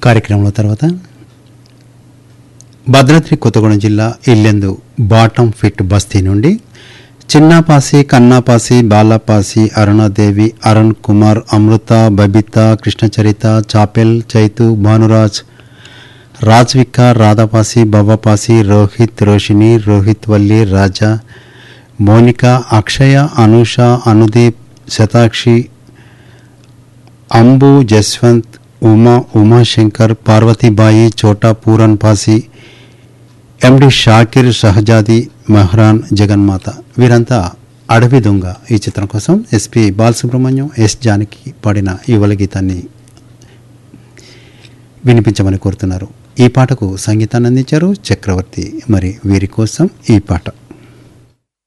కార్యక్రమంలో తర్వాత భద్రాద్రి కొత్తగూడెం జిల్లా ఇల్లెందు బాటం ఫిట్ బస్తీ నుండి చిన్నాపాసి కన్నాపాసి బాలాపాసి అరుణాదేవి అరుణ్ కుమార్ అమృత బబిత కృష్ణచరిత చాపెల్ చైతు భానురాజ్ రాజ్విక రాధాపాసి బాబాపాసి రోహిత్ రోషిని రోహిత్ వల్లి రాజా మోనిక అక్షయ అనూష అనుదీప్ శతాక్షి అంబు జస్వంత్ ఉమా ఉమాశంకర్ పార్వతీబాయి చోటా పూరన్ పాసి ఎండి షాకిర్ షహజాది మెహ్రాన్ జగన్మాత వీరంతా అడవి దొంగ ఈ చిత్రం కోసం ఎస్పి బాలసుబ్రహ్మణ్యం ఎస్ జానకి పాడిన ఈ వల గీతాన్ని వినిపించమని కోరుతున్నారు ఈ పాటకు సంగీతాన్ని అందించారు చక్రవర్తి మరి వీరి కోసం ఈ పాట